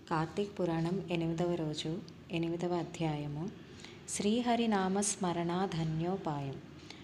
కార్తీక్ పురాణం ఎనిమిదవ రోజు ఎనిమిదవ అధ్యాయము శ్రీహరినామ స్మరణ ధన్యోపాయం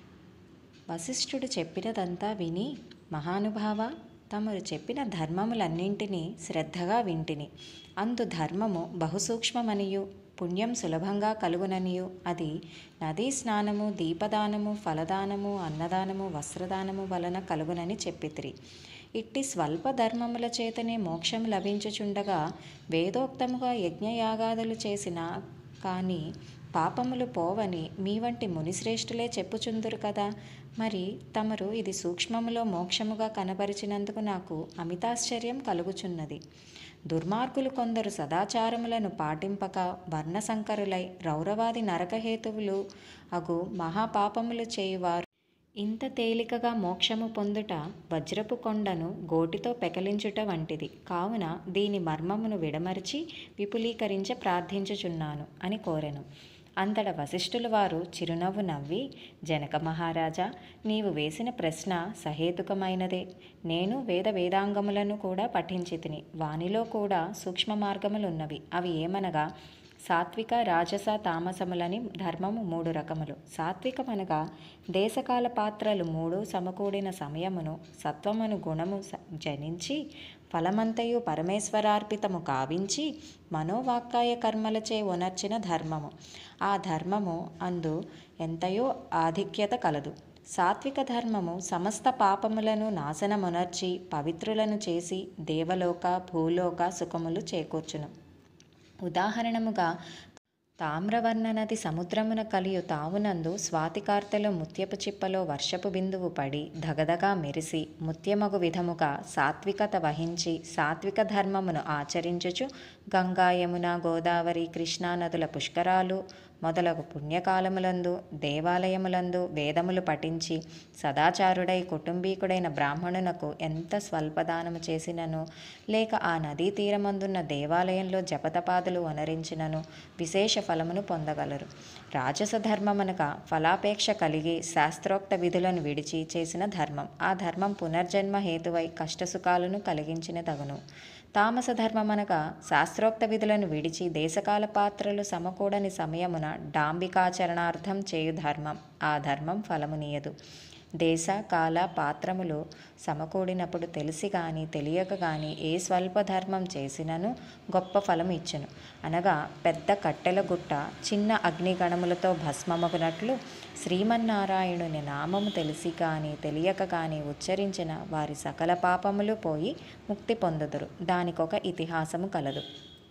వశిష్ఠుడు చెప్పినదంతా విని మహానుభావ తమరు చెప్పిన ధర్మములన్నింటినీ శ్రద్ధగా వింటిని అందు ధర్మము బహుసూక్ష్మమనియు పుణ్యం సులభంగా కలుగుననియు అది నదీ స్నానము దీపదానము ఫలదానము అన్నదానము వస్త్రదానము వలన కలుగునని చెప్పితిరి ఇట్టి స్వల్ప ధర్మముల చేతనే మోక్షం లభించుచుండగా వేదోక్తముగా యజ్ఞయాగాదులు చేసిన కానీ పాపములు పోవని మీ వంటి మునిశ్రేష్ఠులే చెప్పుచుందురు కదా మరి తమరు ఇది సూక్ష్మములో మోక్షముగా కనబరిచినందుకు నాకు అమితాశ్చర్యం కలుగుచున్నది దుర్మార్గులు కొందరు సదాచారములను పాటింపక వర్ణసంకరులై రౌరవాది నరకహేతువులు అగు మహాపాపములు చేయువారు ఇంత తేలికగా మోక్షము పొందుట వజ్రపు కొండను గోటితో పెకలించుట వంటిది కావున దీని మర్మమును విడమరిచి విపులీకరించ ప్రార్థించుచున్నాను అని కోరెను అంతట వశిష్ఠుల వారు చిరునవ్వు నవ్వి జనక మహారాజా నీవు వేసిన ప్రశ్న సహేతుకమైనదే నేను వేద వేదాంగములను కూడా పఠించితిని వానిలో కూడా సూక్ష్మ మార్గములున్నవి అవి ఏమనగా సాత్విక రాజస తామసములని ధర్మము మూడు రకములు సాత్వికమనగా దేశకాల పాత్రలు మూడు సమకూడిన సమయమును సత్వమును గుణము స- జనించి ఫలమంతయు పరమేశ్వరార్పితము కావించి మనోవాక్కాయ కర్మలచే ఉనర్చిన ధర్మము ఆ ధర్మము అందు ఎంతయో ఆధిక్యత కలదు సాత్విక ధర్మము సమస్త పాపములను నాశనమునర్చి పవిత్రులను చేసి దేవలోక భూలోక సుఖములు చేకూర్చును ఉదాహరణముగా తామ్రవర్ణ నది సముద్రమున కలియు తావునందు స్వాతికార్తెలో ముత్యపు చిప్పలో వర్షపు బిందువు పడి ధగధగా మెరిసి ముత్యమగు విధముగా సాత్వికత వహించి సాత్విక ధర్మమును ఆచరించుచు గంగా యమున గోదావరి కృష్ణా నదుల పుష్కరాలు మొదలగు పుణ్యకాలములందు దేవాలయములందు వేదములు పఠించి సదాచారుడై కుటుంబీకుడైన బ్రాహ్మణునకు ఎంత స్వల్పదానము చేసినను లేక ఆ నదీ తీరమందున్న దేవాలయంలో జపతపాదులు వనరించినను విశేష ఫలమును పొందగలరు రాజస ధర్మమనగా ఫలాపేక్ష కలిగి శాస్త్రోక్త విధులను విడిచి చేసిన ధర్మం ఆ ధర్మం పునర్జన్మ హేతువై కష్టసుఖాలను కలిగించిన తగును తామస ధర్మమనగా శాస్త్రోక్త విధులను విడిచి దేశకాల పాత్రలు సమకూడని సమయమున డాంబికాచరణార్థం చేయు ధర్మం ఆ ధర్మం ఫలమునీయదు దేశ కాల పాత్రములు సమకూడినప్పుడు తెలిసి గాని తెలియక గాని ఏ స్వల్ప ధర్మం చేసినను గొప్ప ఫలం ఇచ్చును అనగా పెద్ద కట్టెల గుట్ట చిన్న అగ్నిగణములతో భస్మమగునట్లు శ్రీమన్నారాయణుని నామము తెలిసి కానీ తెలియక కానీ ఉచ్చరించిన వారి సకల పాపములు పోయి ముక్తి పొందుదురు దానికొక ఇతిహాసము కలదు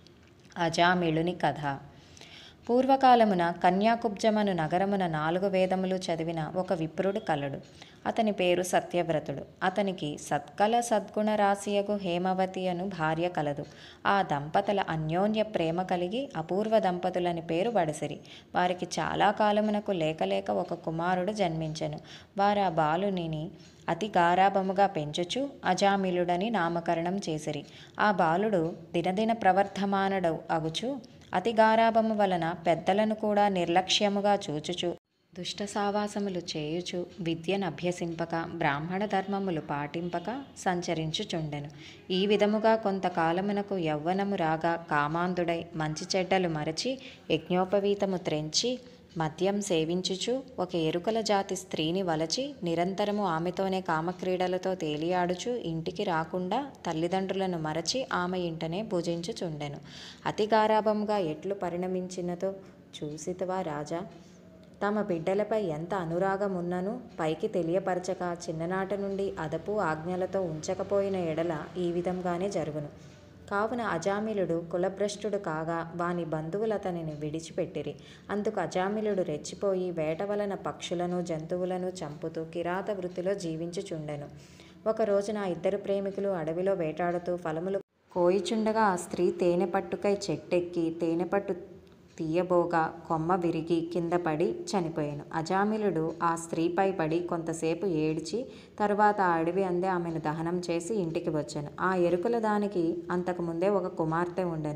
అజామిళుని కథ పూర్వకాలమున కన్యాకుబ్జమను నగరమున నాలుగు వేదములు చదివిన ఒక విప్రుడు కలడు అతని పేరు సత్యవ్రతుడు అతనికి సత్కల సద్గుణ రాశియగు హేమవతి అను భార్య కలదు ఆ దంపతుల అన్యోన్య ప్రేమ కలిగి అపూర్వ దంపతులని పేరు బడసిరి వారికి చాలా కాలమునకు లేక లేక ఒక కుమారుడు జన్మించెను వారు ఆ బాలునిని అతి గారాభముగా పెంచుచు అజామిలుడని నామకరణం చేసిరి ఆ బాలుడు దినదిన ప్రవర్ధమానుడు అగుచు అతి గారాభము వలన పెద్దలను కూడా నిర్లక్ష్యముగా చూచుచు దుష్ట సావాసములు చేయుచు విద్యను అభ్యసింపక బ్రాహ్మణ ధర్మములు పాటింపక సంచరించుచుండెను ఈ విధముగా కొంతకాలమునకు యవ్వనము రాగా కామాంధుడై మంచి చెడ్డలు మరచి యజ్ఞోపవీతము త్రెంచి మద్యం సేవించుచు ఒక ఎరుకల జాతి స్త్రీని వలచి నిరంతరము ఆమెతోనే కామక్రీడలతో తేలియాడుచు ఇంటికి రాకుండా తల్లిదండ్రులను మరచి ఆమె ఇంటనే భుజించుచుండెను అతి గారాభంగా ఎట్లు పరిణమించినదో చూసితవా రాజా తమ బిడ్డలపై ఎంత అనురాగం ఉన్నను పైకి తెలియపరచక చిన్ననాట నుండి అదపు ఆజ్ఞలతో ఉంచకపోయిన ఎడల ఈ విధంగానే జరుగును కావున అజామిలుడు కులభ్రష్టుడు కాగా వాని బంధువులు అతనిని విడిచిపెట్టిరి అందుకు అజామిలుడు రెచ్చిపోయి వేట వలన పక్షులను జంతువులను చంపుతూ కిరాత వృత్తిలో జీవించుచుండెను ఒక రోజున ఆ ఇద్దరు ప్రేమికులు అడవిలో వేటాడుతూ ఫలములు కోయిచుండగా ఆ స్త్రీ తేనె పట్టుకై చెట్టెక్కి తేనె పట్టు తీయబోగా కొమ్మ విరిగి కింద పడి చనిపోయాను అజామిలుడు ఆ స్త్రీపై పడి కొంతసేపు ఏడ్చి తరువాత ఆ అడవి అందే ఆమెను దహనం చేసి ఇంటికి వచ్చాను ఆ ఎరుకల దానికి అంతకుముందే ఒక కుమార్తె ఉండెను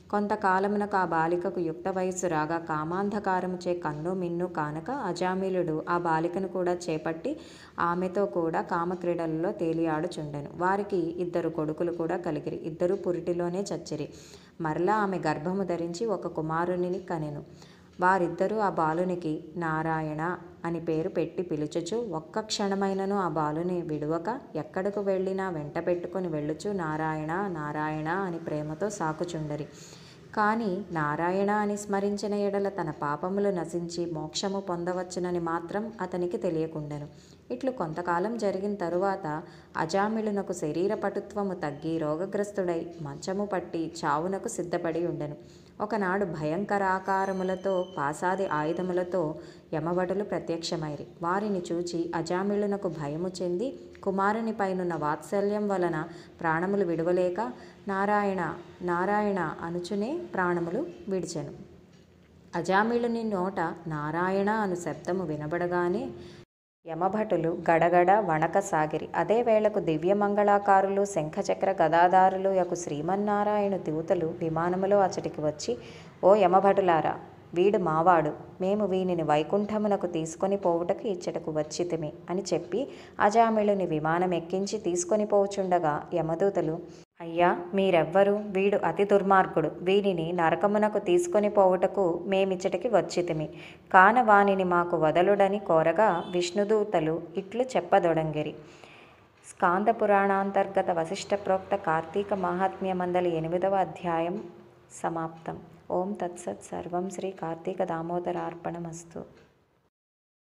కొంతకాలమునకు ఆ బాలికకు యుక్త వయస్సు రాగా కామాంధకారముచే కన్ను మిన్ను కానక అజామిలుడు ఆ బాలికను కూడా చేపట్టి ఆమెతో కూడా కామక్రీడలలో తేలియాడుచుండెను వారికి ఇద్దరు కొడుకులు కూడా కలిగిరి ఇద్దరు పురిటిలోనే చచ్చిరి మరలా ఆమె గర్భము ధరించి ఒక కుమారునిని కనెను వారిద్దరూ ఆ బాలునికి నారాయణ అని పేరు పెట్టి పిలుచుచు ఒక్క క్షణమైనను ఆ బాలుని విడువక ఎక్కడకు వెళ్ళినా వెంట పెట్టుకుని వెళ్ళుచు నారాయణ నారాయణ అని ప్రేమతో సాకుచుండరి కానీ నారాయణ అని స్మరించిన ఎడల తన పాపములు నశించి మోక్షము పొందవచ్చునని మాత్రం అతనికి తెలియకుండెను ఇట్లు కొంతకాలం జరిగిన తరువాత అజామిళునకు శరీర పటుత్వము తగ్గి రోగగ్రస్తుడై మంచము పట్టి చావునకు సిద్ధపడి ఉండెను ఒకనాడు భయంకరాకారములతో పాసాది ఆయుధములతో యమభటులు ప్రత్యక్షమైరి వారిని చూచి అజామిళునకు భయము చెంది కుమారుని పైనున్న వాత్సల్యం వలన ప్రాణములు విడవలేక నారాయణ నారాయణ అనుచునే ప్రాణములు విడిచెను అజామిళుని నోట నారాయణ అను శబ్దము వినబడగానే యమభటులు గడగడ వణకసాగిరి అదే వేళకు దివ్యమంగళాకారులు శంఖచక్ర గదాదారులు యొక్క శ్రీమన్నారాయణ దూతలు విమానములో అచటికి వచ్చి ఓ యమభటులారా వీడు మావాడు మేము వీనిని వైకుంఠమునకు తీసుకొని పోవుటకు ఇచ్చటకు వచ్చితిమి అని చెప్పి అజామిళుని విమానం ఎక్కించి తీసుకొని పోవుచుండగా యమదూతలు అయ్యా మీరెవ్వరు వీడు అతి దుర్మార్గుడు వీనిని నరకమునకు తీసుకొని పోవుటకు మేమిచ్చటికి వచ్చితిమి కాన వానిని మాకు వదలుడని కోరగా విష్ణుదూతలు ఇట్లు చెప్పదొడంగిరి స్కాంద పురాణాంతర్గత వశిష్ఠ ప్రోక్త కార్తీక మహాత్మ్య మండలి ఎనిమిదవ అధ్యాయం సమాప్తం ఓం తత్సత్ సర్వం శ్రీ కార్తీక దామోదరార్పణమస్తు